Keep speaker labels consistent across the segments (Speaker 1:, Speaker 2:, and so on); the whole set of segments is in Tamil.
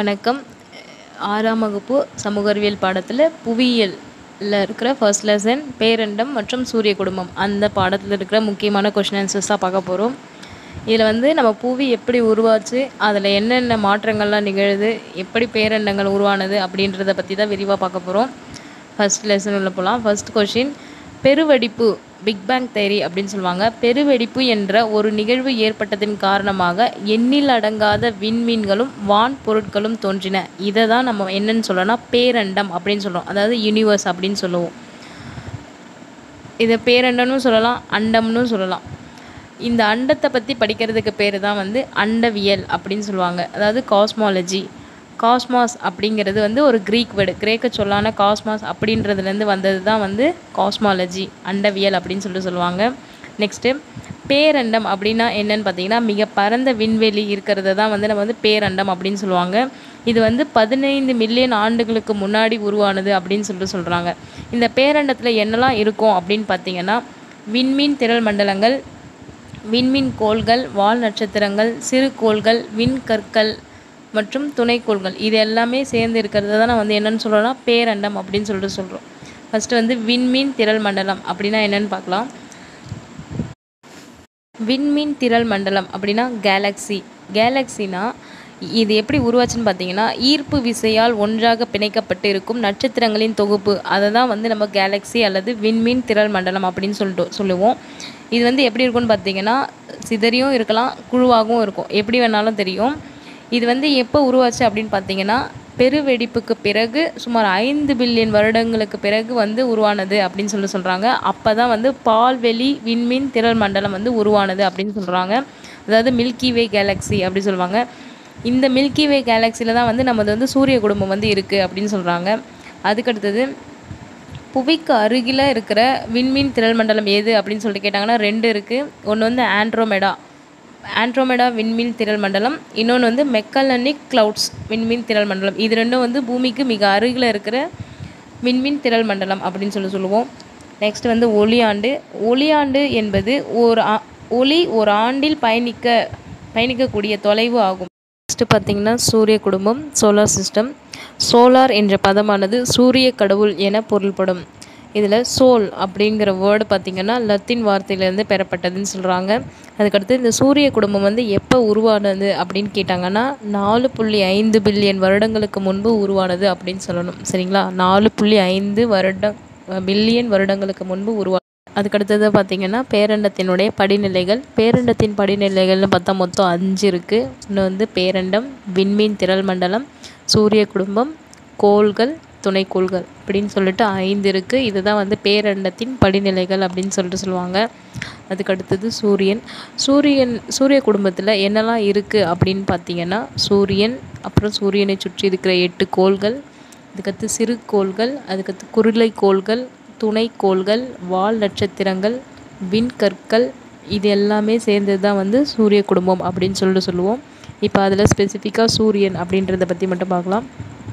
Speaker 1: வணக்கம் ஆறாம் வகுப்பு சமூக அறிவியல் பாடத்தில் புவியியல்ல இருக்கிற ஃபர்ஸ்ட் லெசன் பேரண்டம் மற்றும் சூரிய குடும்பம் அந்த பாடத்தில் இருக்கிற முக்கியமான கொஷின் ஆன்சர்ஸ் தான் பார்க்க போகிறோம் இதில் வந்து நம்ம புவி எப்படி உருவாச்சு அதில் என்னென்ன மாற்றங்கள்லாம் நிகழுது எப்படி பேரண்டங்கள் உருவானது அப்படின்றத பற்றி தான் விரிவாக பார்க்க போகிறோம் ஃபர்ஸ்ட் லெசன் உள்ள போகலாம் ஃபர்ஸ்ட் கொஷின் பெருவெடிப்பு பிக் பேங் தேரி அப்படின்னு சொல்லுவாங்க பெருவெடிப்பு என்ற ஒரு நிகழ்வு ஏற்பட்டதின் காரணமாக எண்ணில் அடங்காத விண்மீன்களும் வான் பொருட்களும் தோன்றின இதை தான் நம்ம என்னன்னு சொல்லணும்னா பேரண்டம் அப்படின்னு சொல்கிறோம் அதாவது யூனிவர்ஸ் அப்படின்னு சொல்லுவோம் இதை பேரண்டம்னு சொல்லலாம் அண்டம்னு சொல்லலாம் இந்த அண்டத்தை பற்றி படிக்கிறதுக்கு பேர் தான் வந்து அண்டவியல் அப்படின்னு சொல்லுவாங்க அதாவது காஸ்மாலஜி காஸ்மாஸ் அப்படிங்கிறது வந்து ஒரு க்ரீக் வேர்டு கிரேக்க சொல்லான காஸ்மாஸ் அப்படின்றதுலேருந்து வந்தது தான் வந்து காஸ்மாலஜி அண்டவியல் அப்படின்னு சொல்லிட்டு சொல்லுவாங்க நெக்ஸ்ட்டு பேரண்டம் அப்படின்னா என்னன்னு பார்த்தீங்கன்னா மிக பரந்த விண்வெளி இருக்கிறத தான் வந்து நம்ம வந்து பேரண்டம் அப்படின்னு சொல்லுவாங்க இது வந்து பதினைந்து மில்லியன் ஆண்டுகளுக்கு முன்னாடி உருவானது அப்படின்னு சொல்லிட்டு சொல்கிறாங்க இந்த பேரண்டத்தில் என்னெல்லாம் இருக்கும் அப்படின்னு பார்த்தீங்கன்னா விண்மீன் திரள் மண்டலங்கள் விண்மீன் கோள்கள் வால் நட்சத்திரங்கள் சிறு கோள்கள் விண்கற்கள் மற்றும் துணைக்கோள்கள் இது எல்லாமே சேர்ந்து இருக்கிறது தான் நான் வந்து என்னென்னு சொல்கிறோன்னா பேரண்டம் அப்படின்னு சொல்லிட்டு சொல்கிறோம் ஃபஸ்ட்டு வந்து விண்மீன் திரள் மண்டலம் அப்படின்னா என்னென்னு பார்க்கலாம் விண்மீன் திரள் மண்டலம் அப்படின்னா கேலக்ஸி கேலக்ஸினா இது எப்படி உருவாச்சுன்னு பார்த்தீங்கன்னா ஈர்ப்பு விசையால் ஒன்றாக பிணைக்கப்பட்டு இருக்கும் நட்சத்திரங்களின் தொகுப்பு அதை தான் வந்து நம்ம கேலக்ஸி அல்லது விண்மீன் திரள் மண்டலம் அப்படின்னு சொல்லிட்டு சொல்லுவோம் இது வந்து எப்படி இருக்கும்னு பார்த்தீங்கன்னா சிதறியும் இருக்கலாம் குழுவாகவும் இருக்கும் எப்படி வேணாலும் தெரியும் இது வந்து எப்போ உருவாச்சு அப்படின்னு பார்த்தீங்கன்னா பெருவெடிப்புக்கு பிறகு சுமார் ஐந்து பில்லியன் வருடங்களுக்கு பிறகு வந்து உருவானது அப்படின்னு சொல்லி சொல்கிறாங்க அப்போ தான் வந்து பால்வெளி விண்மீன் திரள் மண்டலம் வந்து உருவானது அப்படின்னு சொல்கிறாங்க அதாவது மில்கி வே கேலக்ஸி அப்படி சொல்லுவாங்க இந்த மில்கி வே கேலக்ஸியில் தான் வந்து நமது வந்து சூரிய குடும்பம் வந்து இருக்குது அப்படின்னு சொல்கிறாங்க அதுக்கடுத்தது புவிக்கு அருகில் இருக்கிற விண்மீன் திரள் மண்டலம் எது அப்படின்னு சொல்லிட்டு கேட்டாங்கன்னா ரெண்டு இருக்குது ஒன்று வந்து ஆண்ட்ரோமெடா ஆண்ட்ரோமெடா விண்மீன் திரள் மண்டலம் இன்னொன்று வந்து மெக்கலனிக் க்ளவுட்ஸ் விண்மீன் திரள் மண்டலம் இது ரெண்டும் வந்து பூமிக்கு மிக அருகில் இருக்கிற விண்மீன் திரள் மண்டலம் அப்படின்னு சொல்லி சொல்லுவோம் நெக்ஸ்ட் வந்து ஒளியாண்டு ஒளியாண்டு என்பது ஒரு ஒளி ஒரு ஆண்டில் பயணிக்க பயணிக்கக்கூடிய தொலைவு ஆகும் நெக்ஸ்ட்டு பார்த்திங்கன்னா சூரிய குடும்பம் சோலார் சிஸ்டம் சோலார் என்ற பதமானது சூரிய கடவுள் என பொருள்படும் இதில் சோல் அப்படிங்கிற வேர்டு பார்த்திங்கன்னா லத்தீன் வார்த்தையிலேருந்து பெறப்பட்டதுன்னு சொல்கிறாங்க அதுக்கடுத்து இந்த சூரிய குடும்பம் வந்து எப்போ உருவானது அப்படின்னு கேட்டாங்கன்னா நாலு புள்ளி ஐந்து பில்லியன் வருடங்களுக்கு முன்பு உருவானது அப்படின்னு சொல்லணும் சரிங்களா நாலு புள்ளி ஐந்து வருடம் பில்லியன் வருடங்களுக்கு முன்பு உருவா அதுக்கடுத்தது பார்த்திங்கன்னா பேரண்டத்தினுடைய படிநிலைகள் பேரண்டத்தின் படிநிலைகள்னு பார்த்தா மொத்தம் அஞ்சு இருக்குது இன்னும் வந்து பேரண்டம் விண்மீன் திரள் மண்டலம் சூரிய குடும்பம் கோள்கள் துணைக்கோள்கள் அப்படின்னு சொல்லிட்டு ஐந்து இருக்குது இதுதான் வந்து பேரண்டத்தின் படிநிலைகள் அப்படின்னு சொல்லிட்டு சொல்லுவாங்க அதுக்கடுத்தது சூரியன் சூரியன் சூரிய குடும்பத்தில் என்னெல்லாம் இருக்குது அப்படின்னு பார்த்தீங்கன்னா சூரியன் அப்புறம் சூரியனை சுற்றி இருக்கிற எட்டு கோள்கள் அதுக்கடுத்து சிறு கோள்கள் அதுக்கடுத்து குருளை கோள்கள் துணைக்கோள்கள் வால் நட்சத்திரங்கள் விண்கற்கள் இது எல்லாமே சேர்ந்தது தான் வந்து சூரிய குடும்பம் அப்படின்னு சொல்லிட்டு சொல்லுவோம் இப்போ அதில் ஸ்பெசிஃபிக்காக சூரியன் அப்படின்றத பற்றி மட்டும் பார்க்கலாம்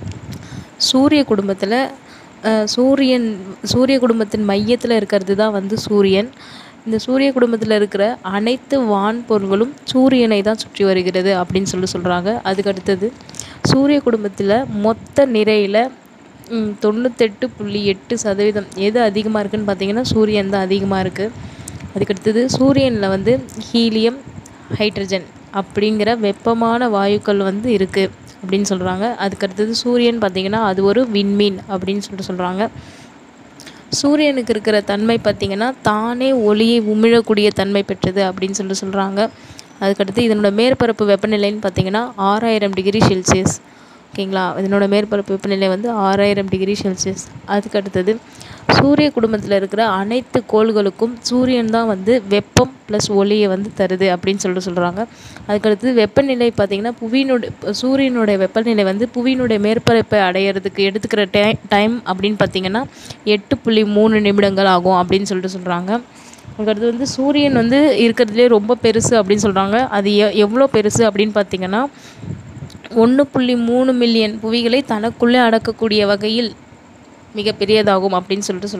Speaker 1: சூரிய குடும்பத்தில் சூரியன் சூரிய குடும்பத்தின் மையத்தில் இருக்கிறது தான் வந்து சூரியன் இந்த சூரிய குடும்பத்தில் இருக்கிற அனைத்து வான் பொருள்களும் சூரியனை தான் சுற்றி வருகிறது அப்படின்னு சொல்லி சொல்கிறாங்க அதுக்கடுத்தது சூரிய குடும்பத்தில் மொத்த நிறையில் தொண்ணூத்தெட்டு புள்ளி எட்டு சதவீதம் எது அதிகமாக இருக்குதுன்னு பார்த்தீங்கன்னா சூரியன் தான் அதிகமாக இருக்குது அதுக்கடுத்தது சூரியனில் வந்து ஹீலியம் ஹைட்ரஜன் அப்படிங்கிற வெப்பமான வாயுக்கள் வந்து இருக்குது அப்படின்னு சொல்கிறாங்க அதுக்கடுத்தது சூரியன் பார்த்திங்கன்னா அது ஒரு விண்மீன் அப்படின்னு சொல்லிட்டு சொல்கிறாங்க சூரியனுக்கு இருக்கிற தன்மை பார்த்திங்கன்னா தானே ஒளியை உமிழக்கூடிய தன்மை பெற்றது அப்படின்னு சொல்லிட்டு சொல்கிறாங்க அதுக்கடுத்து இதனோட மேற்பரப்பு வெப்பநிலைன்னு பார்த்திங்கன்னா ஆறாயிரம் டிகிரி செல்சியஸ் ஓகேங்களா இதனோட மேற்பரப்பு வெப்பநிலை வந்து ஆறாயிரம் டிகிரி செல்சியஸ் அதுக்கு அடுத்தது சூரிய குடும்பத்தில் இருக்கிற அனைத்து கோள்களுக்கும் சூரியன் தான் வந்து வெப்பம் ப்ளஸ் ஒளியை வந்து தருது அப்படின்னு சொல்லிட்டு சொல்கிறாங்க அதுக்கடுத்தது வெப்பநிலை பார்த்திங்கன்னா புவியினுடைய சூரியனுடைய வெப்பநிலை வந்து புவியினுடைய மேற்பரப்பை அடையிறதுக்கு எடுத்துக்கிற டை டைம் அப்படின்னு பார்த்திங்கன்னா எட்டு புள்ளி மூணு நிமிடங்கள் ஆகும் அப்படின்னு சொல்லிட்டு சொல்கிறாங்க அதுக்கடுத்து வந்து சூரியன் வந்து இருக்கிறதுலே ரொம்ப பெருசு அப்படின்னு சொல்கிறாங்க அது எ எவ்வளோ பெருசு அப்படின்னு பார்த்திங்கன்னா ஒன்று புள்ளி மூணு மில்லியன் புவிகளை தனக்குள்ளே அடக்கக்கூடிய வகையில் மிக பெரியதாகும் அப்படின்னு சொல்லிட்டு சொல்கிறாங்க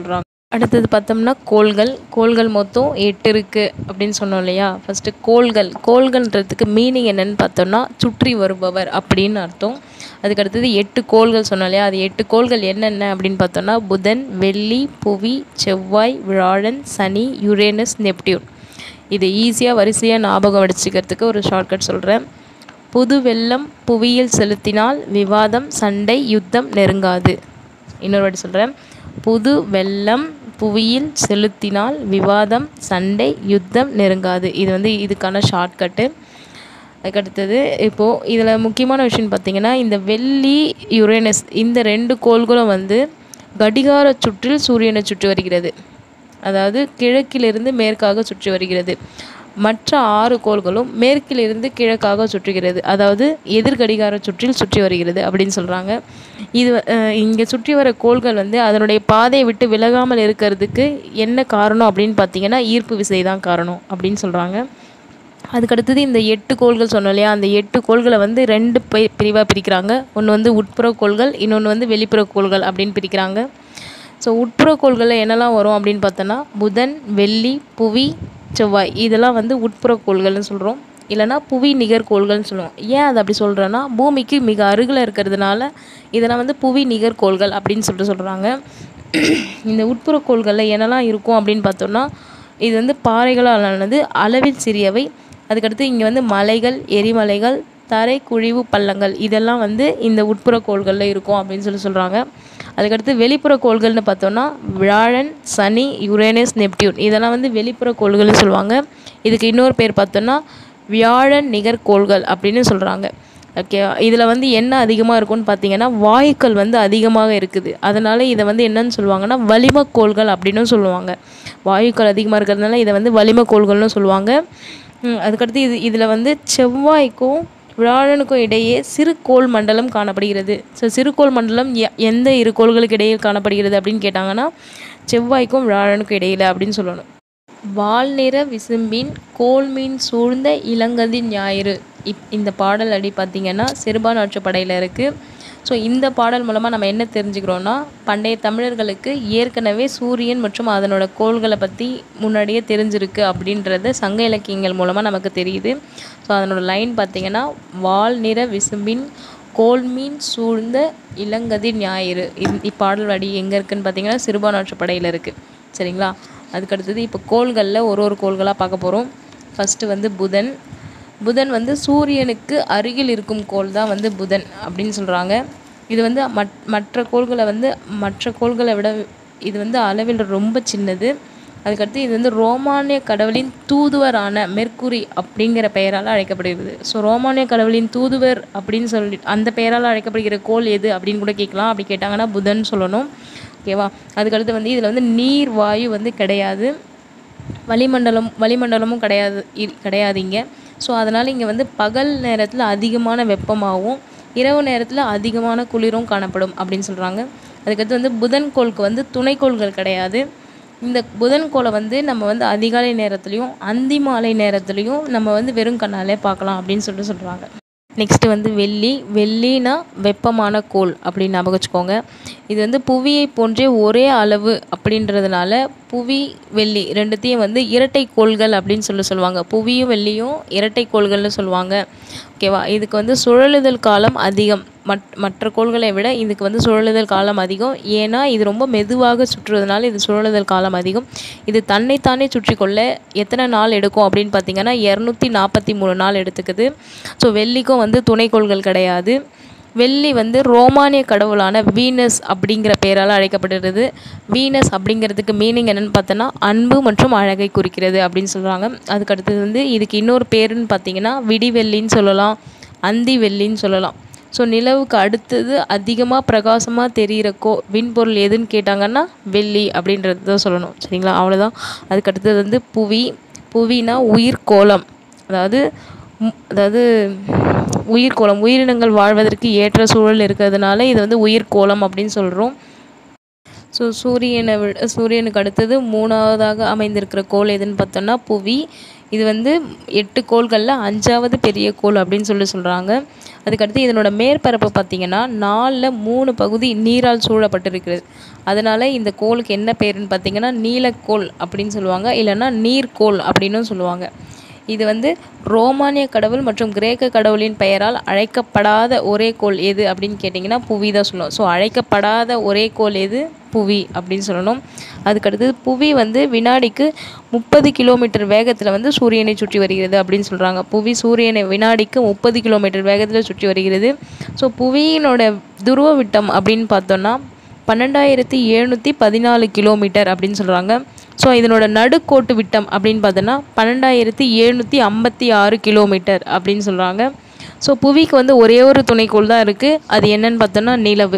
Speaker 1: அடுத்தது பார்த்தோம்னா கோள்கள் கோள்கள் மொத்தம் எட்டு இருக்குது அப்படின்னு சொன்னோம் இல்லையா ஃபஸ்ட்டு கோள்கள் கோள்கள்ன்றதுக்கு மீனிங் என்னன்னு பார்த்தோம்னா சுற்றி வருபவர் அப்படின்னு அர்த்தம் அதுக்கு அடுத்தது எட்டு கோள்கள் சொன்னோம் இல்லையா அது எட்டு கோள்கள் என்னென்ன அப்படின்னு பார்த்தோம்னா புதன் வெள்ளி புவி செவ்வாய் வியாழன் சனி யுரேனஸ் நெப்டியூன் இது ஈஸியாக வரிசையாக ஞாபகம் வச்சுக்கிறதுக்கு ஒரு ஷார்ட்கட் சொல்கிறேன் புது வெள்ளம் புவியில் செலுத்தினால் விவாதம் சண்டை யுத்தம் நெருங்காது இன்னொரு வாட்டி சொல்கிறேன் புது வெள்ளம் புவியில் செலுத்தினால் விவாதம் சண்டை யுத்தம் நெருங்காது இது வந்து இதுக்கான ஷார்ட்கட்டு அதுக்கடுத்தது இப்போது இதில் முக்கியமான விஷயம் பார்த்தீங்கன்னா இந்த வெள்ளி யுரேனஸ் இந்த ரெண்டு கோள்களும் வந்து கடிகார சுற்றில் சூரியனை சுற்றி வருகிறது அதாவது கிழக்கிலிருந்து மேற்காக சுற்றி வருகிறது மற்ற ஆறு கோள்களும் மேற்கிலிருந்து கிழக்காக சுற்றுகிறது அதாவது எதிர்கடிகார சுற்றில் சுற்றி வருகிறது அப்படின்னு சொல்கிறாங்க இது இங்கே சுற்றி வர கோள்கள் வந்து அதனுடைய பாதையை விட்டு விலகாமல் இருக்கிறதுக்கு என்ன காரணம் அப்படின்னு பார்த்தீங்கன்னா ஈர்ப்பு விசை தான் காரணம் அப்படின்னு சொல்கிறாங்க அதுக்கடுத்தது இந்த எட்டு கோள்கள் சொன்னோம் இல்லையா அந்த எட்டு கோள்களை வந்து ரெண்டு பி பிரிவாக பிரிக்கிறாங்க ஒன்று வந்து உட்புற கோள்கள் இன்னொன்று வந்து வெளிப்புற கோள்கள் அப்படின்னு பிரிக்கிறாங்க ஸோ உட்புற கோள்களில் என்னெல்லாம் வரும் அப்படின்னு பார்த்தோன்னா புதன் வெள்ளி புவி செவ்வாய் இதெல்லாம் வந்து உட்புற கோள்கள்னு சொல்கிறோம் இல்லைனா புவி நிகர் கோள்கள்னு சொல்லுவோம் ஏன் அதை அப்படி சொல்கிறேன்னா பூமிக்கு மிக அருகில் இருக்கிறதுனால இதெல்லாம் வந்து புவி நிகர் கோள்கள் அப்படின்னு சொல்லிட்டு சொல்கிறாங்க இந்த உட்புற கோள்களில் என்னெல்லாம் இருக்கும் அப்படின்னு பார்த்தோம்னா இது வந்து பாறைகளால் ஆனது அளவில் சிறியவை அதுக்கடுத்து இங்கே வந்து மலைகள் எரிமலைகள் தரை குழிவு பள்ளங்கள் இதெல்லாம் வந்து இந்த உட்புற கோள்களில் இருக்கும் அப்படின்னு சொல்லி சொல்கிறாங்க அதுக்கடுத்து வெளிப்புற கோள்கள்னு பார்த்தோன்னா வியாழன் சனி யுரேனஸ் நெப்டியூன் இதெல்லாம் வந்து வெளிப்புற கோள்கள்னு சொல்லுவாங்க இதுக்கு இன்னொரு பேர் பார்த்தோன்னா வியாழன் நிகர் கோள்கள் அப்படின்னு சொல்கிறாங்க ஓகே இதில் வந்து என்ன அதிகமாக இருக்கும்னு பார்த்தீங்கன்னா வாயுக்கள் வந்து அதிகமாக இருக்குது அதனால் இதை வந்து என்னன்னு சொல்லுவாங்கன்னா வளிம கோள்கள் அப்படின்னு சொல்லுவாங்க வாயுக்கள் அதிகமாக இருக்கிறதுனால இதை வந்து வளிம கோள்கள்னு சொல்லுவாங்க அதுக்கடுத்து இது இதில் வந்து செவ்வாய்க்கும் வியாழனுக்கும் இடையே சிறு கோள் மண்டலம் காணப்படுகிறது ஸோ சிறுகோள் மண்டலம் எ- எந்த இரு கோள்களுக்கு இடையில் காணப்படுகிறது அப்படின்னு கேட்டாங்கன்னா செவ்வாய்க்கும் வியாழனுக்கும் இடையில் அப்படின்னு சொல்லணும் வால்நிற விசும்பின் கோல்மீன் சூழ்ந்த இளங்கதி ஞாயிறு இப் இந்த பாடல் அடி பார்த்திங்கன்னா சிறுபான் ஆற்றுப்படையில் இருக்குது ஸோ இந்த பாடல் மூலமாக நம்ம என்ன தெரிஞ்சுக்கிறோன்னா பண்டைய தமிழர்களுக்கு ஏற்கனவே சூரியன் மற்றும் அதனோட கோள்களை பற்றி முன்னாடியே தெரிஞ்சிருக்கு அப்படின்றது சங்க இலக்கியங்கள் மூலமாக நமக்கு தெரியுது ஸோ அதனோட லைன் பார்த்திங்கன்னா வால் நிற விசும்பின் கோல்மீன் சூழ்ந்த இளங்கதிர் ஞாயிறு இந் இப்பாடல் வடி எங்கே இருக்குன்னு பார்த்தீங்கன்னா சிறுபான்ஆற்றுப்படையில் இருக்குது சரிங்களா அதுக்கடுத்தது இப்போ கோள்களில் ஒரு ஒரு கோள்களாக பார்க்க போகிறோம் ஃபஸ்ட்டு வந்து புதன் புதன் வந்து சூரியனுக்கு அருகில் இருக்கும் கோள் தான் வந்து புதன் அப்படின்னு சொல்கிறாங்க இது வந்து மட் மற்ற கோள்களை வந்து மற்ற கோள்களை விட இது வந்து அளவில் ரொம்ப சின்னது அதுக்கடுத்து இது வந்து ரோமானிய கடவுளின் தூதுவரான மெர்க்குரி அப்படிங்கிற பெயரால் அழைக்கப்படுகிறது ஸோ ரோமானிய கடவுளின் தூதுவர் அப்படின்னு சொல்லி அந்த பெயரால் அழைக்கப்படுகிற கோள் எது அப்படின்னு கூட கேட்கலாம் அப்படி கேட்டாங்கன்னா புதன் சொல்லணும் ஓகேவா அதுக்கடுத்து வந்து இதில் வந்து நீர் வாயு வந்து கிடையாது வளிமண்டலம் வளிமண்டலமும் கிடையாது இ- கிடையாது இங்கே ஸோ அதனால் இங்கே வந்து பகல் நேரத்தில் அதிகமான வெப்பமாகவும் இரவு நேரத்தில் அதிகமான குளிரும் காணப்படும் அப்படின்னு சொல்கிறாங்க அதுக்கடுத்து வந்து புதன் கோளுக்கு வந்து துணைக்கோள்கள் கிடையாது இந்த புதன் கோளை வந்து நம்ம வந்து அதிகாலை நேரத்துலையும் அந்தி மாலை நேரத்துலையும் நம்ம வந்து வெறும் கண்ணாலே பார்க்கலாம் அப்படின்னு சொல்லிட்டு சொல்கிறாங்க நெக்ஸ்ட்டு வந்து வெள்ளி வெள்ளினா வெப்பமான கோள் அப்படின்னு ஞாபகம் வச்சுக்கோங்க இது வந்து புவியை போன்றே ஒரே அளவு அப்படின்றதுனால புவி வெள்ளி ரெண்டுத்தையும் வந்து இரட்டை கோள்கள் அப்படின்னு சொல்லி சொல்லுவாங்க புவியும் வெள்ளியும் இரட்டை கோள்கள்னு சொல்லுவாங்க ஓகேவா இதுக்கு வந்து சுழலுதல் காலம் அதிகம் மட் மற்ற கோள்களை விட இதுக்கு வந்து சுழலுதல் காலம் அதிகம் ஏன்னா இது ரொம்ப மெதுவாக சுற்றுவதனால இது சுழலுதல் காலம் அதிகம் இது தன்னைத்தானே சுற்றி கொள்ள எத்தனை நாள் எடுக்கும் அப்படின்னு பார்த்தீங்கன்னா இரநூத்தி நாற்பத்தி மூணு நாள் எடுத்துக்குது ஸோ வெள்ளிக்கும் வந்து துணைக்கோள்கள் கிடையாது வெள்ளி வந்து ரோமானிய கடவுளான வீனஸ் அப்படிங்கிற பெயரால் அழைக்கப்படுகிறது வீனஸ் அப்படிங்கிறதுக்கு மீனிங் என்னன்னு பார்த்தோன்னா அன்பு மற்றும் அழகை குறிக்கிறது அப்படின்னு சொல்கிறாங்க அதுக்கு அடுத்தது வந்து இதுக்கு இன்னொரு பேருன்னு பார்த்தீங்கன்னா விடிவெள்ளின்னு சொல்லலாம் அந்தி வெள்ளின்னு சொல்லலாம் ஸோ நிலவுக்கு அடுத்தது அதிகமாக பிரகாசமாக தெரிகிற கோ விண்பொருள் எதுன்னு கேட்டாங்கன்னா வெள்ளி அப்படின்றது தான் சொல்லணும் சரிங்களா அவ்வளோதான் அதுக்கு அடுத்தது வந்து புவி புவினா உயிர்கோளம் அதாவது ம், அதாவது உயிர்கோளம் உயிரினங்கள் வாழ்வதற்கு ஏற்ற சூழல் இருக்கிறதுனால இது வந்து உயிர்கோளம் அப்படின்னு சொல்கிறோம் ஸோ சூரியனை விட சூரியனுக்கு அடுத்தது மூணாவதாக அமைந்திருக்கிற கோள் எதுன்னு பார்த்தோம்னா புவி இது வந்து எட்டு கோள்களில் அஞ்சாவது பெரிய கோள் அப்படின்னு சொல்லி சொல்கிறாங்க அதுக்கடுத்து இதனோட மேற்பரப்பு பார்த்திங்கன்னா நாலில் மூணு பகுதி நீரால் சூழப்பட்டிருக்கிறது அதனால் இந்த கோளுக்கு என்ன பேருன்னு பார்த்தீங்கன்னா நீலக்கோள் அப்படின்னு சொல்லுவாங்க இல்லைன்னா நீர்க்கோள் அப்படின்னும் சொல்லுவாங்க இது வந்து ரோமானிய கடவுள் மற்றும் கிரேக்க கடவுளின் பெயரால் அழைக்கப்படாத ஒரே கோள் எது அப்படின்னு கேட்டிங்கன்னா புவி தான் சொல்லணும் ஸோ அழைக்கப்படாத ஒரே கோள் எது புவி அப்படின்னு சொல்லணும் அதுக்கடுத்து புவி வந்து வினாடிக்கு முப்பது கிலோமீட்டர் வேகத்தில் வந்து சூரியனை சுற்றி வருகிறது அப்படின்னு சொல்கிறாங்க புவி சூரியனை வினாடிக்கு முப்பது கிலோமீட்டர் வேகத்தில் சுற்றி வருகிறது ஸோ புவியினோட துருவ விட்டம் அப்படின்னு பார்த்தோன்னா பன்னெண்டாயிரத்தி எழுநூற்றி பதினாலு கிலோமீட்டர் அப்படின்னு சொல்கிறாங்க ஸோ இதனோட நடுக்கோட்டு விட்டம் அப்படின்னு பார்த்தோன்னா பன்னெண்டாயிரத்தி எழுநூற்றி ஐம்பத்தி ஆறு கிலோமீட்டர் அப்படின்னு சொல்கிறாங்க ஸோ புவிக்கு வந்து ஒரே ஒரு துணைக்கோள் தான் இருக்குது அது என்னன்னு பார்த்தோன்னா நிலவு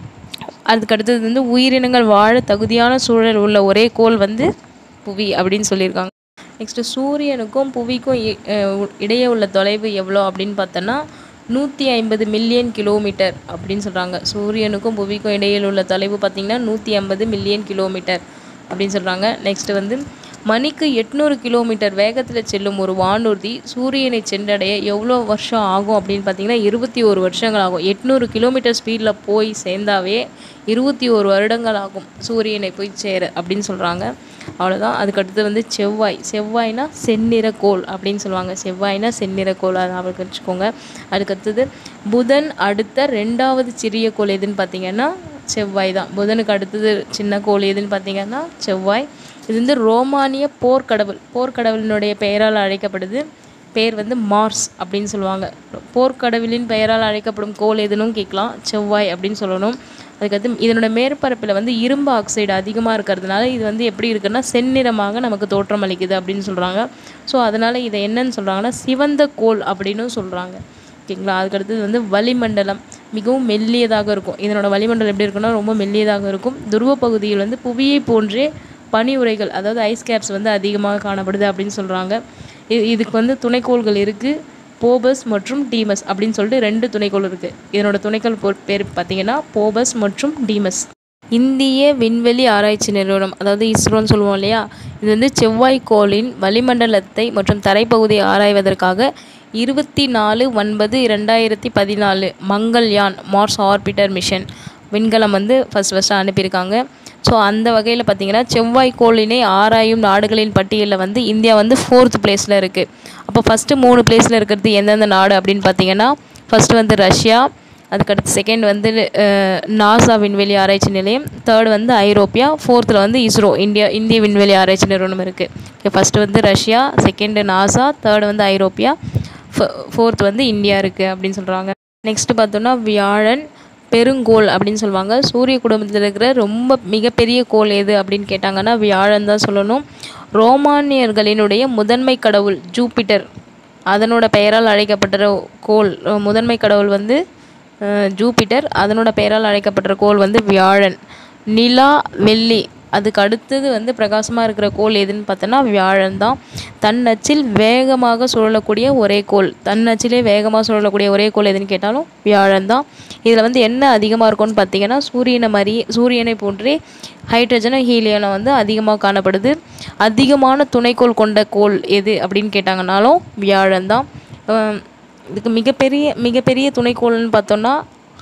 Speaker 1: அதுக்கு அடுத்தது வந்து உயிரினங்கள் வாழ தகுதியான சூழல் உள்ள ஒரே கோள் வந்து புவி அப்படின்னு சொல்லியிருக்காங்க நெக்ஸ்ட்டு சூரியனுக்கும் புவிக்கும் இ- அஹ் உ- இடையே உள்ள தொலைவு எவ்வளோ அப்படின்னு பார்த்தோன்னா நூற்றி ஐம்பது மில்லியன் கிலோமீட்டர் அப்படின்னு சொல்கிறாங்க சூரியனுக்கும் புவிக்கும் இடையில் உள்ள தொலைவு பார்த்திங்கன்னா நூற்றி ஐம்பது மில்லியன் கிலோமீட்டர் அப்படின்னு சொல்கிறாங்க நெக்ஸ்ட்டு வந்து மணிக்கு எட்நூறு கிலோமீட்டர் வேகத்தில் செல்லும் ஒரு வானூர்தி சூரியனை சென்றடைய எவ்வளோ வருஷம் ஆகும் அப்படின்னு பார்த்தீங்கன்னா இருபத்தி ஒரு வருஷங்கள் ஆகும் எட்நூறு கிலோமீட்டர் ஸ்பீடில் போய் சேர்ந்தாவே இருபத்தி ஒரு வருடங்கள் ஆகும் சூரியனை போய் சேர அப்படின்னு சொல்கிறாங்க அவ்வளோதான் அதுக்கடுத்து வந்து செவ்வாய் செவ்வாய்னா செந்நிற கோள் அப்படின்னு சொல்லுவாங்க செவ்வாய்னா செந்நிற கோள் அதை அவருக்கு வச்சுக்கோங்க அதுக்கடுத்தது புதன் அடுத்த ரெண்டாவது சிறிய கோள் எதுன்னு பார்த்தீங்கன்னா செவ்வாய் தான் புதனுக்கு அடுத்தது சின்ன கோள் எதுன்னு பார்த்தீங்கன்னா செவ்வாய் இது வந்து ரோமானிய போர்க்கடவுள் போர்க்கடவுளினுடைய பெயரால் அழைக்கப்படுது பேர் வந்து மார்ஸ் அப்படின்னு சொல்லுவாங்க போர்க்கடவுளின் பெயரால் அழைக்கப்படும் கோள் எதுன்னு கேட்கலாம் செவ்வாய் அப்படின்னு சொல்லணும் அதுக்கடுத்து இதனோட மேற்பரப்பில் வந்து இரும்பு ஆக்சைடு அதிகமாக இருக்கிறதுனால இது வந்து எப்படி இருக்குன்னா செந்நிறமாக நமக்கு தோற்றம் அளிக்குது அப்படின்னு சொல்கிறாங்க ஸோ அதனால் இதை என்னன்னு சொல்கிறாங்கன்னா சிவந்த கோள் அப்படின்னும் சொல்கிறாங்க ஓகேங்களா அதுக்கடுத்தது வந்து வளிமண்டலம் மிகவும் மெல்லியதாக இருக்கும் இதனோட வளிமண்டலம் எப்படி இருக்குன்னா ரொம்ப மெல்லியதாக இருக்கும் துருவ பகுதியில் வந்து புவியை போன்றே பனி உறைகள் அதாவது ஐஸ் கேப்ஸ் வந்து அதிகமாக காணப்படுது அப்படின்னு சொல்கிறாங்க இது இதுக்கு வந்து துணைக்கோள்கள் இருக்குது போபஸ் மற்றும் டீமஸ் அப்படின்னு சொல்லிட்டு ரெண்டு துணைக்கோள் இருக்குது இதனோட துணைக்கோள் பொ- பேர் பார்த்தீங்கன்னா போபஸ் மற்றும் டீமஸ் இந்திய விண்வெளி ஆராய்ச்சி நிறுவனம் அதாவது இஸ்ரோன்னு சொல்லுவோம் இல்லையா இது வந்து செவ்வாய் கோளின் வளிமண்டலத்தை மற்றும் தரைப்பகுதியை ஆராய்வதற்காக இருபத்தி நாலு ஒன்பது ரெண்டாயிரத்தி பதினாலு மங்கள்யான் மார்ஸ் ஆர்பிட்டர் மிஷன் விண்கலம் வந்து ஃபஸ்ட் ஃபஸ்ட்டு அனுப்பியிருக்காங்க ஸோ அந்த வகையில் பார்த்தீங்கன்னா செவ்வாய் கோளினை ஆராயும் நாடுகளின் பட்டியலில் வந்து இந்தியா வந்து ஃபோர்த் பிளேஸில் இருக்குது அப்போ ஃபஸ்ட்டு மூணு பிளேஸில் இருக்கிறது எந்தெந்த நாடு அப்படின்னு பார்த்தீங்கன்னா ஃபஸ்ட்டு வந்து ரஷ்யா அதுக்கடுத்து செகண்ட் வந்து அஹ், நாசா விண்வெளி ஆராய்ச்சி நிலையம் தேர்ட் வந்து ஐரோப்பியா ஃபோர்த்தில் வந்து இஸ்ரோ இந்தியா இந்திய விண்வெளி ஆராய்ச்சி நிறுவனம் இருக்குது ஓகே ஃபஸ்ட்டு வந்து ரஷ்யா செகண்டு நாசா தேர்ட் வந்து ஐரோப்பியா ஃபோர்த் வந்து இந்தியா இருக்குது அப்படின்னு சொல்கிறாங்க நெக்ஸ்ட்டு பார்த்தோன்னா வியாழன் பெருங்கோள் அப்படின்னு சொல்லுவாங்க சூரிய குடும்பத்தில் இருக்கிற ரொம்ப மிகப்பெரிய கோள் எது அப்படின்னு கேட்டாங்கன்னா வியாழன் தான் சொல்லணும் ரோமானியர்களினுடைய முதன்மை கடவுள் ஜூபிட்டர் அதனோட பெயரால் அழைக்கப்பட்ட கோள் அஹ் முதன்மை கடவுள் வந்து அஹ், ஜூபிட்டர் அதனோட பெயரால் அழைக்கப்பட்ட கோள் வந்து வியாழன் நிலா வெள்ளி அதுக்கு அடுத்தது வந்து பிரகாசமாக இருக்கிற கோள் எதுன்னு பார்த்தோன்னா வியாழன் தான் தன் அச்சில் வேகமாக சுழலக்கூடிய ஒரே கோள் தன் அச்சிலே வேகமாக சுழலக்கூடிய ஒரே கோள் எதுன்னு கேட்டாலும் வியாழன் தான் இதில் வந்து என்ன அதிகமாக இருக்கும்னு பார்த்தீங்கன்னா சூரியனை மாதிரி சூரியனை போன்றே ஹைட்ரஜனும் ஹீலியனும் வந்து அதிகமாக காணப்படுது அதிகமான துணைக்கோள் கொண்ட கோள் எது அப்படின்னு கேட்டாங்கனாலும் வியாழன் தான் அஹ் இதுக்கு மிகப்பெரிய மிகப்பெரிய துணைக்கோள்னு பார்த்தோன்னா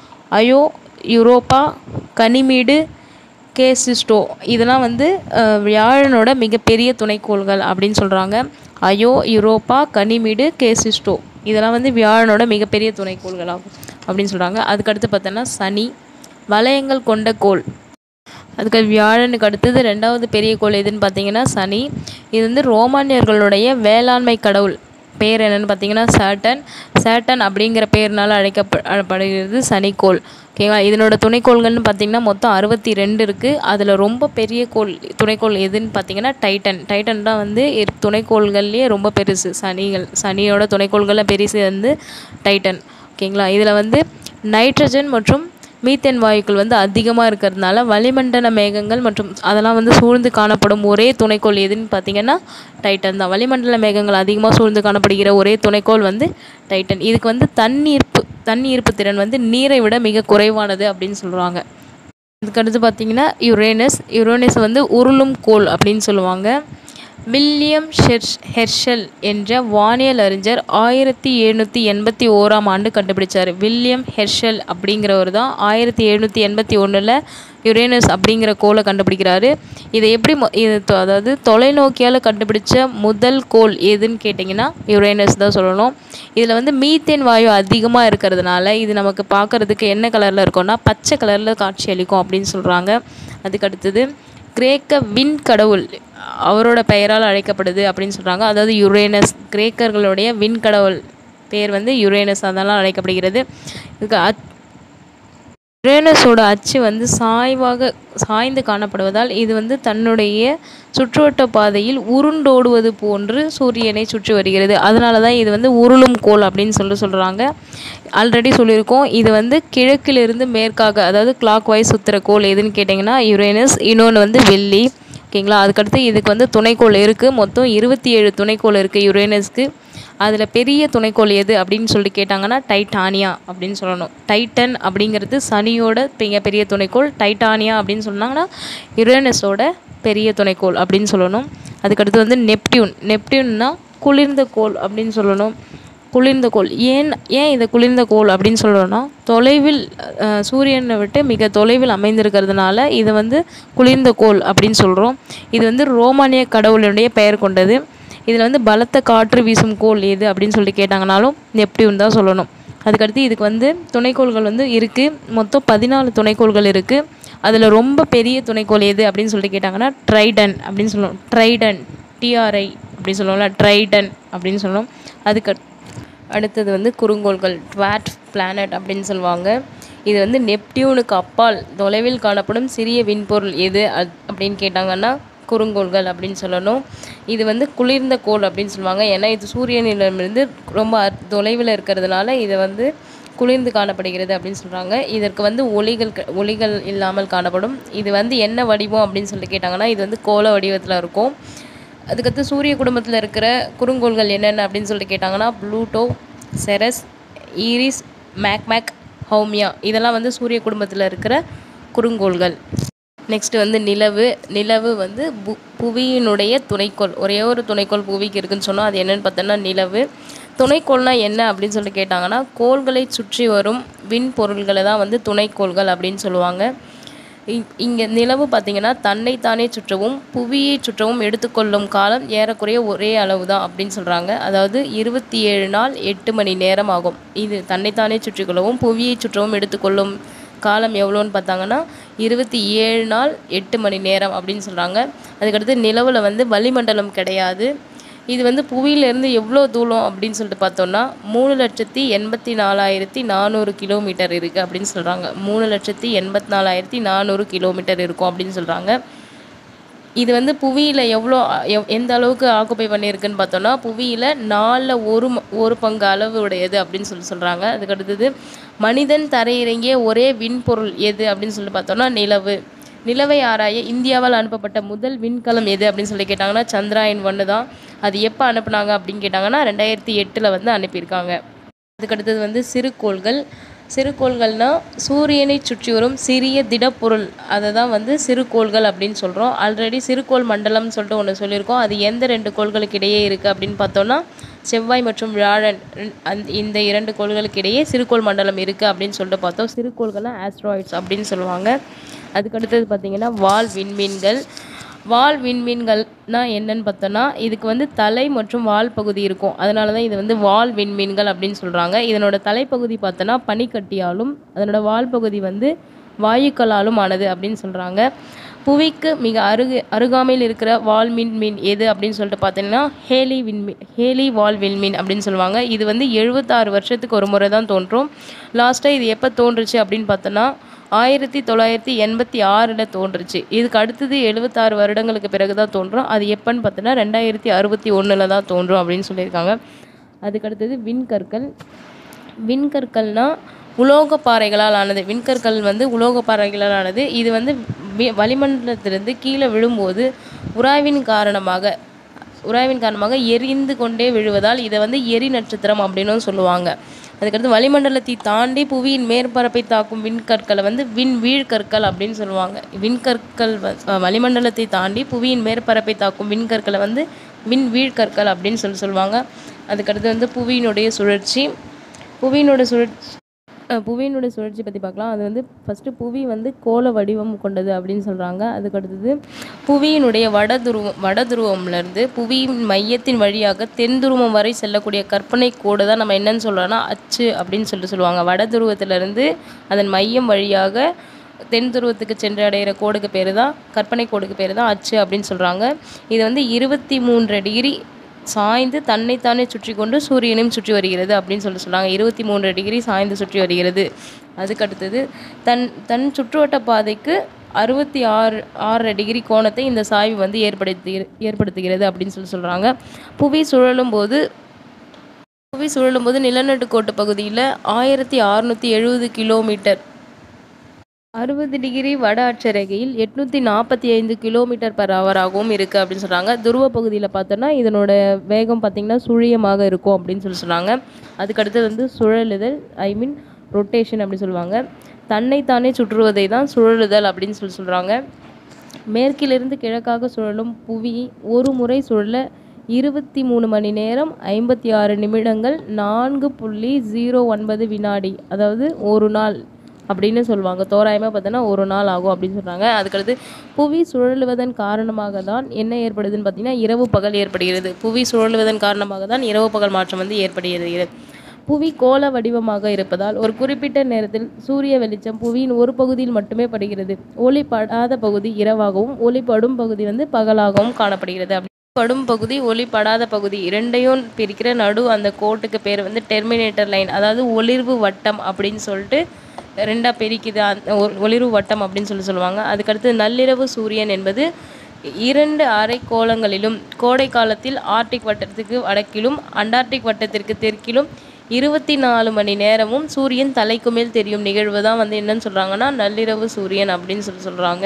Speaker 1: அயோ யூரோப்பா கனிமீடு கேசிஸ்டோ இதெல்லாம் வந்து அஹ், வியாழனோட மிகப்பெரிய துணைக்கோள்கள் அப்படின்னு சொல்கிறாங்க அயோ யூரோப்பா கனிமீடு கேசிஸ்டோ இதெல்லாம் வந்து வியாழனோட மிகப்பெரிய துணைக்கோள்கள் ஆகும் அப்படின்னு சொல்கிறாங்க அதுக்கடுத்து பார்த்தோன்னா சனி வளையங்கள் கொண்ட கோள் அதுக்கு வியாழனுக்கு அடுத்தது ரெண்டாவது பெரிய கோள் எதுன்னு பார்த்தீங்கன்னா சனி இது வந்து ரோமானியர்களுடைய வேளாண்மை கடவுள் பேர் என்னன்னு பார்த்தீங்கன்னா சேட்டன் சேட்டன் அப்படிங்கிற பேர்னால அழைக்கப்படுகிறது சனிக்கோள் ஓகேவா இதனோட துணைக்கோள்கள்னு பார்த்தீங்கன்னா மொத்தம் அறுபத்தி ரெண்டு இருக்குது அதில் ரொம்ப பெரிய கோள் துணைக்கோள் எதுன்னு பார்த்தீங்கன்னா டைட்டன் டைட்டன் தான் வந்து இரு- துணைக்கோள்கள்லேயே ரொம்ப பெருசு சனிகள் சனியோட துணைக்கோள்களில் பெருசு வந்து டைட்டன் ஓகேங்களா இதில் வந்து நைட்ரஜன் மற்றும் மீத்தேன் வாயுக்கள் வந்து அதிகமாக இருக்கிறதுனால வளிமண்டல மேகங்கள் மற்றும் அதெல்லாம் வந்து சூழ்ந்து காணப்படும் ஒரே துணைக்கோள் எதுன்னு பார்த்தீங்கன்னா டைட்டன் தான் வளிமண்டல மேகங்கள் அதிகமாக சூழ்ந்து காணப்படுகிற ஒரே துணைக்கோள் வந்து டைட்டன் இதுக்கு வந்து தண்ணீர்ப்பு தண்ணீர்ப்பு திறன் வந்து நீரை விட மிக குறைவானது அப்படின்னு சொல்கிறாங்க இதுக்கடுத்து பார்த்தீங்கன்னா யுரேனஸ் யுரேனஸ் வந்து உருளும் கோள் அப்படின்னு சொல்லுவாங்க வில்லியம் ஷெர்ஷ் ஹெர்ஷல் என்ற வானியல் அறிஞர் ஆயிரத்தி எழுநூற்றி எண்பத்தி ஓராம் ஆண்டு கண்டுபிடிச்சார் வில்லியம் ஹெர்ஷல் அப்படிங்கிறவர் தான் ஆயிரத்தி எழுநூற்றி எண்பத்தி ஒன்றில் யுரேனஸ் அப்படிங்கிற கோளை கண்டுபிடிக்கிறாரு இதை எப்படி மொ- இது தொ- அதாவது தொலைநோக்கியால் கண்டுபிடிச்ச முதல் கோள் எதுன்னு கேட்டிங்கன்னா யுரேனஸ் தான் சொல்லணும் இதில் வந்து மீத்தேன் வாயு அதிகமாக இருக்கிறதுனால இது நமக்கு பார்க்கறதுக்கு என்ன கலரில் இருக்கும்னா பச்சை கலரில் காட்சி அளிக்கும் அப்படின்னு சொல்கிறாங்க அதுக்கு அடுத்தது கிரேக்க விண் கடவுள் அவரோட பெயரால் அழைக்கப்படுது அப்படின்னு சொல்கிறாங்க அதாவது யுரேனஸ் கிரேக்கர்களுடைய விண் கடவுள் பேர் வந்து யுரேனஸ் அதெல்லாம் அழைக்கப்படுகிறது இதுக்கு அச் யுரேனஸோட அச்சு வந்து சாய்வாக சாய்ந்து காணப்படுவதால் இது வந்து தன்னுடைய சுற்றுவட்ட பாதையில் உருண்டோடுவது போன்று சூரியனை சுற்றி வருகிறது அதனால தான் இது வந்து உருளும் கோள் அப்படின்னு சொல்லி சொல்கிறாங்க ஆல்ரெடி சொல்லியிருக்கோம் இது வந்து கிழக்கிலிருந்து மேற்காக அதாவது கிளாக் வைஸ் சுற்றுற கோள் எதுன்னு கேட்டிங்கன்னா யுரேனஸ் இன்னொன்று வந்து வெள்ளி ஓகேங்களா அதுக்கடுத்து இதுக்கு வந்து துணைக்கோள் இருக்குது மொத்தம் இருபத்தி ஏழு துணைக்கோள் இருக்குது யுரேனஸ்க்கு அதில் பெரிய துணைக்கோள் எது அப்படின்னு சொல்லி கேட்டாங்கன்னா டைட்டானியா அப்படின்னு சொல்லணும் டைட்டன் அப்படிங்கிறது சனியோட மிக பெரிய துணைக்கோள் டைட்டானியா அப்படின்னு சொன்னாங்கன்னா யுரேனஸோட பெரிய துணைக்கோள் அப்படின்னு சொல்லணும் அதுக்கடுத்து வந்து நெப்டியூன் நெப்டியூன்னா குளிர்ந்த கோள் அப்படின்னு சொல்லணும் குளிர்ந்த கோள் ஏன் ஏன் இதை குளிர்ந்த கோள் அப்படின்னு சொல்கிறோன்னா தொலைவில் அஹ், சூரியனை விட்டு மிக தொலைவில் அமைந்திருக்கிறதுனால இதை வந்து குளிர்ந்த கோள் அப்படின்னு சொல்கிறோம் இது வந்து ரோமானிய கடவுளுடைய பெயர் கொண்டது இதில் வந்து பலத்த காற்று வீசும் கோள் எது அப்படின்னு சொல்லி கேட்டாங்கனாலும் நெப்டியூன் தான் சொல்லணும் அதுக்கடுத்து இதுக்கு வந்து துணைக்கோள்கள் வந்து இருக்குது மொத்தம் பதினாலு துணைக்கோள்கள் இருக்குது அதில் ரொம்ப பெரிய துணைக்கோள் எது அப்படின்னு சொல்லிட்டு கேட்டாங்கன்னா ட்ரைடன் அப்படின்னு சொல்லணும் ட்ரைடன் டிஆர்ஐ அப்படின்னு சொல்லுவோம்ல ட்ரைடன் அப்படின்னு சொல்லணும் அதுக்கு அடுத்தது வந்து குறுங்கோள்கள் ட்வாட் பிளானட் அப்படின்னு சொல்லுவாங்க இது வந்து நெப்டியூனுக்கு அப்பால் தொலைவில் காணப்படும் சிறிய விண்பொருள் எது அத் அப்படின்னு கேட்டாங்கன்னா குறுங்கோள்கள் அப்படின்னு சொல்லணும் இது வந்து குளிர்ந்த கோள் அப்படின்னு சொல்லுவாங்க ஏன்னா இது சூரியனிடமிருந்து ரொம்ப அ- தொலைவில் இருக்கிறதுனால இதை வந்து குளிர்ந்து காணப்படுகிறது அப்படின்னு சொல்கிறாங்க இதற்கு வந்து ஒளிகள் க- ஒளிகள் இல்லாமல் காணப்படும் இது வந்து என்ன வடிவம் அப்படின்னு சொல்லி கேட்டாங்கன்னா இது வந்து கோள வடிவத்தில் இருக்கும் அதுக்கடுத்து சூரிய குடும்பத்தில் இருக்கிற குறுங்கோள்கள் என்னென்ன அப்படின்னு சொல்லிட்டு கேட்டாங்கன்னா Pluto Ceres Eris Makemake Haumea இதெல்லாம் வந்து சூரிய குடும்பத்தில் இருக்கிற குறுங்கோள்கள் நெக்ஸ்ட் வந்து நிலவு நிலவு வந்து பு புவியினுடைய துணைக்கோள் ஒரே ஒரு துணைக்கோள் புவிக்கு இருக்குன்னு சொன்னோம் அது என்னன்னு பார்த்தோன்னா நிலவு துணைக்கோள்னா என்ன அப்படின்னு சொல்லி கேட்டாங்கன்னா கோள்களை சுற்றி வரும் விண் பொருள்களை தான் வந்து துணைக்கோள்கள் அப்படின்னு சொல்லுவாங்க இங்கே நிலவு பார்த்தீங்கன்னா தன்னைத்தானே சுற்றவும் புவியை சுற்றவும் எடுத்துக்கொள்ளும் காலம் ஏறக்குறைய ஒரே அளவு தான் அப்படின்னு சொல்கிறாங்க அதாவது இருபத்தி ஏழு நாள் எட்டு மணி நேரம் ஆகும் இது தன்னைத்தானே சுற்றிக்கொள்ளவும் புவியை சுற்றவும் எடுத்துக்கொள்ளும் காலம் எவ்வளோன்னு பார்த்தாங்கன்னா இருபத்தி ஏழு நாள் எட்டு மணி நேரம் அப்படின்னு சொல்கிறாங்க அதுக்கடுத்து நிலவில் வந்து வளிமண்டலம் கிடையாது இது வந்து புவியிலேருந்து எவ்வளோ தூரம் அப்படின்னு சொல்லிட்டு பார்த்தோம்னா மூணு லட்சத்தி எண்பத்தி நாலாயிரத்தி நானூறு கிலோமீட்டர் இருக்குது அப்படின்னு சொல்கிறாங்க மூணு லட்சத்தி எண்பத்தி நாலாயிரத்தி நானூறு கிலோமீட்டர் இருக்கும் அப்படின்னு சொல்கிறாங்க இது வந்து புவியில் எவ்வளோ எவ்- எந்த அளவுக்கு ஆக்குப்பை பண்ணியிருக்குன்னு பார்த்தோன்னா புவியில் நாலில் ஒரு ம- ஒரு பங்கு அளவு உடையது அப்படின்னு சொல்லி சொல்கிறாங்க அதுக்கு அடுத்தது மனிதன் தரையிறங்கிய ஒரே விண்பொருள் எது அப்படின்னு சொல்லி பார்த்தோன்னா நிலவு நிலவை ஆராய இந்தியாவால் அனுப்பப்பட்ட முதல் விண்கலம் எது அப்படின்னு சொல்லி கேட்டாங்கன்னா சந்திராயன் ஒன்று தான் அது எப்போ அனுப்புனாங்க அப்படின்னு கேட்டாங்கன்னா ரெண்டாயிரத்தி எட்டில் வந்து அனுப்பியிருக்காங்க அதுக்கடுத்தது வந்து சிறுகோள்கள் சிறுகோள்கள்னா சூரியனை சுற்றி வரும் சிறிய திடப்பொருள் அதை தான் வந்து சிறுகோள்கள் அப்படின்னு சொல்கிறோம் ஆல்ரெடி சிறுகோள் மண்டலம்னு சொல்லிட்டு ஒன்று சொல்லியிருக்கோம் அது எந்த ரெண்டு கோள்களுக்கு இடையே இருக்குது அப்படின்னு பார்த்தோன்னா செவ்வாய் மற்றும் வியாழன் ரெண்- அந்த இந்த இரண்டு கோள்களுக்கு இடையே சிறுகோள் மண்டலம் இருக்குது அப்படின்னு சொல்லிட்டு பார்த்தோம் சிறுகோள்கள்லாம் ஆஸ்ட்ராய்ட்ஸ் அப்படின்னு சொல்லுவாங்க அதுக்கடுத்தது பார்த்திங்கன்னா வால் விண்மீன்கள் வால் விண்மீன்கள்னா என்னன்னு பார்த்தோன்னா இதுக்கு வந்து தலை மற்றும் வால் பகுதி இருக்கும் அதனால தான் இது வந்து வால் விண்மீன்கள் அப்படின்னு சொல்கிறாங்க இதனோட தலைப்பகுதி பார்த்தோன்னா பனிக்கட்டியாலும் அதனோட வால் பகுதி வந்து வாயுக்களாலும் ஆனது அப்படின்னு சொல்கிறாங்க புவிக்கு மிக அருகு அருகாமையில் இருக்கிற வால் விண்மீன் எது அப்படின்னு சொல்லிட்டு பார்த்தீங்கன்னா ஹேலி விண்மீன் ஹேலி வால் விண்மீன் அப்படின்னு சொல்லுவாங்க இது வந்து எழுபத்தாறு வருஷத்துக்கு ஒரு முறை தான் தோன்றும் லாஸ்ட்டாக இது எப்போ தோன்றுச்சு அப்படின்னு பார்த்தோன்னா ஆயிரத்தி தொள்ளாயிரத்தி எண்பத்தி ஆறில் தோன்றுச்சு இதுக்கு அடுத்தது எழுபத்தாறு வருடங்களுக்கு பிறகு தான் தோன்றும் அது எப்போன்னு பார்த்தோன்னா ரெண்டாயிரத்தி அறுபத்தி ஒன்றில் தான் தோன்றும் அப்படின்னு சொல்லியிருக்காங்க அதுக்கு அடுத்தது விண்கற்கள் விண்கற்கள்னா உலோக பாறைகளால் ஆனது விண்கற்கள் வந்து உலோக பாறைகளால் ஆனது இது வந்து வி- வளிமண்டலத்திலிருந்து கீழே விழும்போது உராய்வின் காரணமாக உராய்வின் காரணமாக எரிந்து கொண்டே விழுவதால் இதை வந்து எரி நட்சத்திரம் அப்படின்னும் சொல்லுவாங்க அதுக்கடுத்து வளிமண்டலத்தை தாண்டி புவியின் மேற்பரப்பை தாக்கும் விண்கற்களை வந்து விண்வீழ் கற்கள் அப்படின்னு சொல்லுவாங்க விண்கற்கள் வ- அஹ் வளிமண்டலத்தை தாண்டி புவியின் மேற்பரப்பை தாக்கும் விண்கற்களை வந்து விண்வீழ் கற்கள் அப்படின்னு சொல்லி சொல்லுவாங்க அதுக்கடுத்து வந்து புவியினுடைய சுழற்சி புவியினோட சுழற்சி அஹ் புவியினுடைய சுழற்சி பற்றி பார்க்கலாம் அது வந்து ஃபஸ்ட்டு புவி வந்து கோள வடிவம் கொண்டது அப்படின்னு சொல்கிறாங்க அதுக்கு அடுத்தது புவியினுடைய வட துருவம் வட துருவம்லேருந்து புவியின் மையத்தின் வழியாக தென் துருவம் வரை செல்லக்கூடிய கற்பனை கோடு தான் நம்ம என்னன்னு சொல்கிறோன்னா அச்சு அப்படின்னு சொல்லிட்டு சொல்லுவாங்க வட துருவத்திலேருந்து அதன் மையம் வழியாக தென் துருவத்துக்கு சென்று அடைகிற கோடுக்கு பேர் தான் கற்பனை கோடுக்கு பேர் தான் அச்சு அப்படின்னு சொல்கிறாங்க இது வந்து இருபத்தி மூன்று டிகிரி சாய்ந்து தன்னைத்தானே சுற்றி கொண்டு சூரியனையும் சுற்றி வருகிறது அப்படின்னு சொல்லி சொல்கிறாங்க இருபத்தி மூன்று டிகிரி சாய்ந்து சுற்றி வருகிறது அதுக்கு அடுத்தது தன் தன் சுற்றுவட்ட பாதைக்கு அறுபத்தி ஆறு ஆறரை டிகிரி கோணத்தை இந்த சாய்வு வந்து ஏற்படுத்தி ஏற்படுத்துகிறது அப்படின்னு சொல்லி சொல்கிறாங்க புவி சுழலும் போது புவி சுழலும் போது நிலநடுக்கோட்டு பகுதியில் ஆயிரத்தி அறுநூற்றி எழுபது கிலோமீட்டர் அறுபது டிகிரி வட அட்சரேகையில் எட்நூற்றி நாற்பத்தி ஐந்து கிலோமீட்டர் பர் ஹவராகவும் இருக்குது அப்படின்னு சொல்கிறாங்க துருவ பகுதியில் பார்த்தோன்னா இதனோட வேகம் பார்த்திங்கன்னா சுழியமாக இருக்கும் அப்படின்னு சொல்லி சொல்கிறாங்க அதுக்கடுத்து வந்து சுழலுதல் ஐ மீன் ரொட்டேஷன் அப்படி சொல்லுவாங்க தன்னைத்தானே சுற்றுவதை தான் சுழலுதல் அப்படின்னு சொல்லி சொல்கிறாங்க மேற்கிலிருந்து கிழக்காக சுழலும் புவி ஒரு முறை சுழல இருபத்தி மூணு மணி நேரம் ஐம்பத்தி ஆறு நிமிடங்கள் நான்கு புள்ளி ஜீரோ ஒன்பது வினாடி அதாவது ஒரு நாள் அப்படின்னு சொல்லுவாங்க தோராயமாக பார்த்தோன்னா ஒரு நாள் ஆகும் அப்படின்னு சொல்கிறாங்க அதுக்கடுத்து புவி சுழலுவதன் காரணமாக தான் என்ன ஏற்படுதுன்னு பார்த்தீங்கன்னா இரவு பகல் ஏற்படுகிறது புவி சுழலுவதன் காரணமாக தான் இரவு பகல் மாற்றம் வந்து ஏற்படுகிறது புவி கோள வடிவமாக இருப்பதால் ஒரு குறிப்பிட்ட நேரத்தில் சூரிய வெளிச்சம் புவியின் ஒரு பகுதியில் மட்டுமே படுகிறது ஒளி படாத பகுதி இரவாகவும் ஒளி படும் பகுதி வந்து பகலாகவும் காணப்படுகிறது அப்படி படும் பகுதி ஒளி படாத பகுதி இரண்டையும் பிரிக்கிற நடு அந்த கோட்டுக்கு பேர் வந்து டெர்மினேட்டர் லைன் அதாவது ஒளிர்வு வட்டம் அப்படின்னு சொல்லிட்டு ரெண்டாக பிரிக்குது அந்த ஒ- ஒளிர்வு வட்டம் அப்படின்னு சொல்லி சொல்லுவாங்க அதுக்கடுத்து நள்ளிரவு சூரியன் என்பது இரண்டு அரைக்கோளங்களிலும் கோடை காலத்தில் ஆர்டிக் வட்டத்துக்கு வடக்கிலும் அண்டார்டிக் வட்டத்திற்கு தெற்கிலும் இருபத்தி நாலு மணி நேரமும் சூரியன் தலைக்கு மேல் தெரியும் நிகழ்வு தான் வந்து என்னன்னு சொல்கிறாங்கன்னா நள்ளிரவு சூரியன் அப்படின்னு சொல்லி சொல்கிறாங்க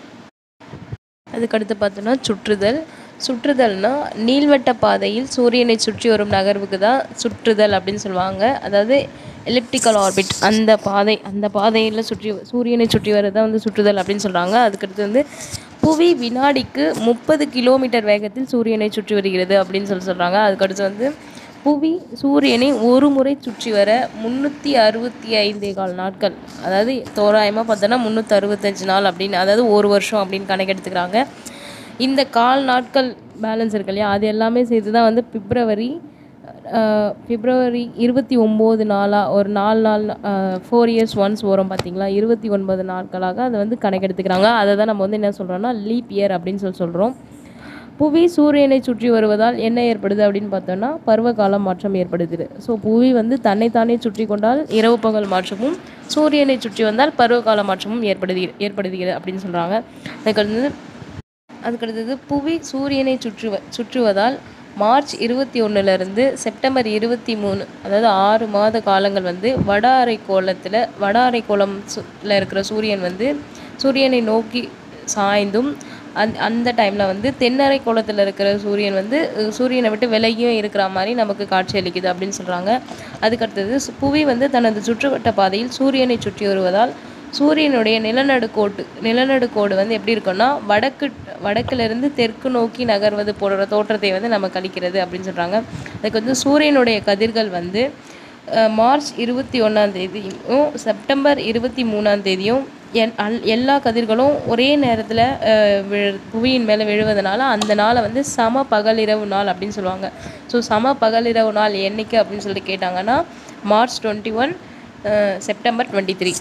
Speaker 1: அதுக்கடுத்து பார்த்தோன்னா சுற்றுதல் சுற்றுதல்னா நீள்வட்ட பாதையில் சூரியனை சுற்றி வரும் நகர்வுக்கு தான் சுற்றுதல் அப்படின்னு சொல்லுவாங்க அதாவது எலிப்டிக்கல் ஆர்பிட் அந்த பாதை அந்த பாதையில் சுற்றி சூரியனை சுற்றி வரதான் வந்து சுற்றுதல் அப்படின்னு சொல்கிறாங்க அதுக்கடுத்து வந்து புவி வினாடிக்கு முப்பது கிலோமீட்டர் வேகத்தில் சூரியனை சுற்றி வருகிறது அப்படின்னு சொல்லி சொல்கிறாங்க அதுக்கடுத்து வந்து புவி சூரியனை ஒரு முறை சுற்றி வர முந்நூற்றி அறுபத்தி ஐந்தே கால் நாட்கள் அதாவது தோராயமாக பார்த்தோன்னா முந்நூற்றி அறுபத்தஞ்சு நாள் அப்படின்னு அதாவது ஒரு வருஷம் அப்படின்னு கணக்கெடுத்துக்கிறாங்க இந்த கால் நாட்கள் பேலன்ஸ் இருக்கு இல்லையா அது எல்லாமே சேர்த்து தான் வந்து பிப்ரவரி அஹ், பிப்ரவரி இருபத்தி ஒம்பது நாளாக ஒரு நாலு நாள் ஃபோர் இயர்ஸ் ஒன்ஸ் வரும் பார்த்தீங்களா இருபத்தி ஒன்பது நாட்களாக அதை வந்து கணக்கெடுத்துக்கிறாங்க அதை தான் நம்ம வந்து என்ன சொல்கிறோம்னா லீப் இயர் அப்படின்னு சொல்லி சொல்கிறோம் புவி சூரியனை சுற்றி வருவதால் என்ன ஏற்படுது அப்படின்னு பார்த்தோம்னா பருவகால மாற்றம் ஏற்படுது ஸோ புவி வந்து தன்னைத்தானே சுற்றி கொண்டால் இரவு பகல் மாற்றமும் சூரியனை சுற்றி வந்தால் பருவகால மாற்றமும் ஏற்படுது ஏற்படுகிறது அப்படின்னு சொல்கிறாங்க அதுக்கடுத்தது அதுக்கடுத்தது புவி சூரியனை சுற்றுவ சுற்றுவதால் மார்ச் இருபத்தி ஒன்றுலேருந்து செப்டம்பர் இருபத்தி மூணு அதாவது ஆறு மாத காலங்கள் வந்து வட அரைக்கோளத்தில் வட அரைக்கோளம்ல இருக்கிற சூரியன் வந்து சூரியனை நோக்கி சாய்ந்தும் அந் அந்த டைமில் வந்து தென்னரை கோலத்தில் இருக்கிற சூரியன் வந்து அஹ், சூரியனை விட்டு விலகியும் இருக்கிற மாதிரி நமக்கு காட்சி அளிக்குது அப்படின்னு சொல்கிறாங்க அதுக்கடுத்தது சு- புவி வந்து தனது சுற்றுவட்ட பாதையில் சூரியனை சுற்றி வருவதால் சூரியனுடைய நிலநடுக்கோட்டு நிலநடுக்கோடு வந்து எப்படி இருக்குன்னா வடக்கு வடக்கிலிருந்து தெற்கு நோக்கி நகர்வது போன்ற தோற்றத்தை வந்து நமக்கு அளிக்கிறது அப்படின்னு சொல்கிறாங்க அதுக்கு வந்து சூரியனுடைய கதிர்கள் வந்து அஹ், மார்ச் இருபத்தி ஒன்றாம் தேதியும் செப்டம்பர் இருபத்தி மூணாம் தேதியும் எல் அல்- எல்லா கதிர்களும் ஒரே நேரத்தில் விழு புவியின் மேலே விழுவதனால அந்த நாளை வந்து சம பகலிரவு நாள் அப்படின்னு சொல்லுவாங்க ஸோ சம பகலிரவு நாள் என்னைக்கு அப்படின்னு சொல்லிட்டு கேட்டாங்கன்னா March twenty one September twenty three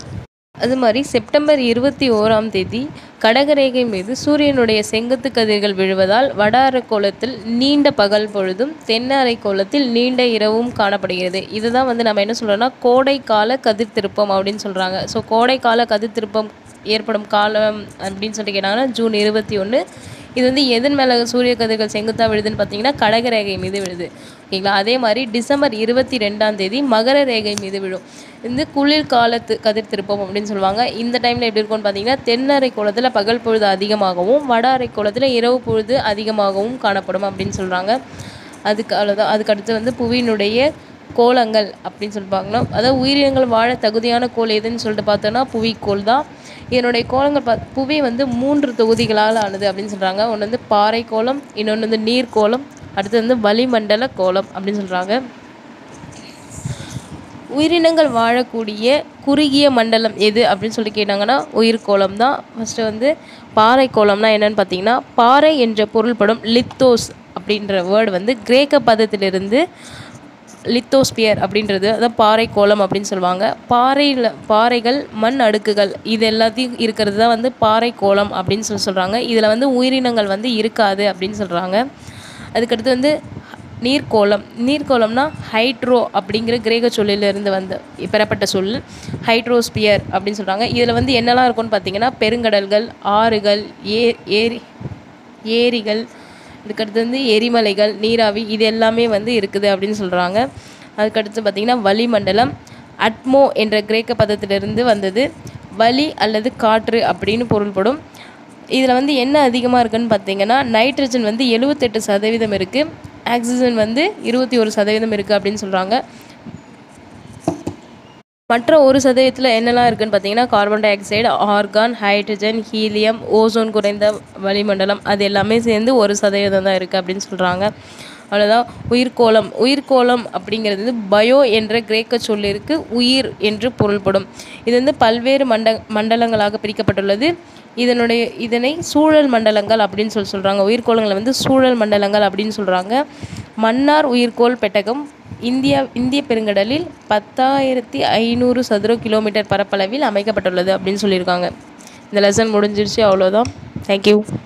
Speaker 1: அது மாதிரி செப்டம்பர் இருபத்தி ஓராம் தேதி கடகரேகை மீது சூரியனுடைய செங்குத்து கதிர்கள் விழுவதால் வட அரைக்கோளத்தில் நீண்ட பகல் பொழுதும் தென் அரைக்கோளத்தில் நீண்ட இரவும் காணப்படுகிறது இதுதான் வந்து நம்ம என்ன சொல்றோம்னா கோடைக்கால கதிர் திருப்பம் அப்படின்னு சொல்கிறாங்க ஸோ கோடைக்கால கதிர் திருப்பம் ஏற்படும் காலம் அப்படின்னு சொல்லி கேட்டாங்கன்னா ஜூன் இருபத்தி ஒன்று இது வந்து எதன் மேலே சூரிய கதிர்கள் செங்குத்தாக விழுதுன்னு பார்த்தீங்கன்னா கடகரேகை மீது விழுது ஓகேங்களா அதே மாதிரி டிசம்பர் இருபத்தி ரெண்டாம் தேதி மகர ரேகை மீது விழும் இது குளிர் காலத்து கதிர் திருப்பம் அப்படின்னு சொல்லுவாங்க இந்த டைமில் எப்படி இருக்கும்னு பார்த்தீங்கன்னா தென்னரை கோலத்தில் பகல் பொழுது அதிகமாகவும் வட அரை கோலத்தில் இரவு பொழுது அதிகமாகவும் காணப்படும் அப்படின்னு சொல்கிறாங்க அதுக்கு அவ்வளோதான் அதுக்கு அடுத்து வந்து புவியினுடைய கோளங்கள் அப்படின்னு சொல்லி பார்க்கலாம் அதாவது உயிரினங்கள் வாழ தகுதியான கோள் எதுன்னு சொல்லிட்டு பார்த்தோன்னா புவிக்கோள் தான் இதனுடைய கோளங்கள் பா புவி வந்து மூன்று தொகுதிகளால் ஆனது அப்படின்னு சொல்கிறாங்க ஒன்று வந்து பாறை கோளம் இன்னொன்று வந்து நீர்க்கோளம் அடுத்து வந்து வளிமண்டல கோளம் அப்படின்னு சொல்கிறாங்க உயிரினங்கள் வாழக்கூடிய குறுகிய மண்டலம் எது அப்படின்னு சொல்லி கேட்டாங்கன்னா உயிர்கோளம் தான் ஃபஸ்ட்டு வந்து பாறை கோளம்னா என்னன்னு பார்த்தீங்கன்னா பாறை என்ற பொருள்படும் லித்தோஸ் அப்படின்ற வேர்டு வந்து கிரேக்க பதத்திலிருந்து லித்தோஸ்பியர் அப்படின்றது அதான் பாறை கோளம் அப்படின்னு சொல்லுவாங்க பாறையில் பாறைகள் மண் அடுக்குகள் இது எல்லாத்தையும் இருக்கிறது தான் வந்து பாறை கோளம் அப்படின்னு சொல்லி சொல்கிறாங்க இதில் வந்து உயிரினங்கள் வந்து இருக்காது அப்படின்னு சொல்கிறாங்க அதுக்கடுத்து வந்து நீர்க்கோளம் நீர்க்கோளம்னா ஹைட்ரோ அப்படிங்கிற கிரேக்க சொல்லிலிருந்து வந்த பெறப்பட்ட சொல் ஹைட்ரோஸ்பியர் அப்படின்னு சொல்கிறாங்க இதில் வந்து என்னெல்லாம் இருக்கும்னு பார்த்தீங்கன்னா பெருங்கடல்கள் ஆறுகள் ஏ ஏரி ஏரிகள் இதுக்கடுத்து வந்து எரிமலைகள் நீராவி இது எல்லாமே வந்து இருக்குது அப்படின்னு சொல்கிறாங்க அதுக்கடுத்து பார்த்திங்கன்னா வளிமண்டலம் அட்மோ என்ற கிரேக்க பதத்திலிருந்து வந்தது வலி அல்லது காற்று அப்படின்னு பொருள்படும் இதில் வந்து என்ன அதிகமாக இருக்குன்னு பார்த்தீங்கன்னா நைட்ரஜன் வந்து எழுபத்தெட்டு சதவீதம் இருக்குது ஆக்சிஜன் வந்து இருபத்தி ஒரு சதவீதம் இருக்குது அப்படின்னு சொல்கிறாங்க மற்ற ஒரு சதவீதத்தில் என்னெல்லாம் இருக்குன்னு பார்த்தீங்கன்னா carbon dioxide argon hydrogen helium ozone குறைந்த வளிமண்டலம் அது எல்லாமே சேர்ந்து ஒரு சதவீதம் தான் இருக்குது அப்படின்னு சொல்கிறாங்க அவ்வளோதான் உயிர்க்கோளம் உயிர்க்கோளம் அப்படிங்கிறது வந்து பயோ என்ற கிரேக்க சொல்லிற்கு உயிர் என்று பொருள்படும் இது வந்து பல்வேறு மண்ட மண்டலங்களாக பிரிக்கப்பட்டுள்ளது இதனுடைய இதனை சூழல் மண்டலங்கள் அப்படின்னு சொல்லி சொல்கிறாங்க உயிர்க்கோளங்களை வந்து சூழல் மண்டலங்கள் அப்படின்னு சொல்கிறாங்க மன்னார் உயிர்க்கோள் பெட்டகம் இந்தியா இந்திய பெருங்கடலில் பத்தாயிரத்தி ஐநூறு சதுர கிலோமீட்டர் பரப்பளவில் அமைக்கப்பட்டுள்ளது அப்படின்னு சொல்லியிருக்காங்க இந்த லெசன் முடிஞ்சிருச்சு அவ்வளோதான் தேங்க்யூ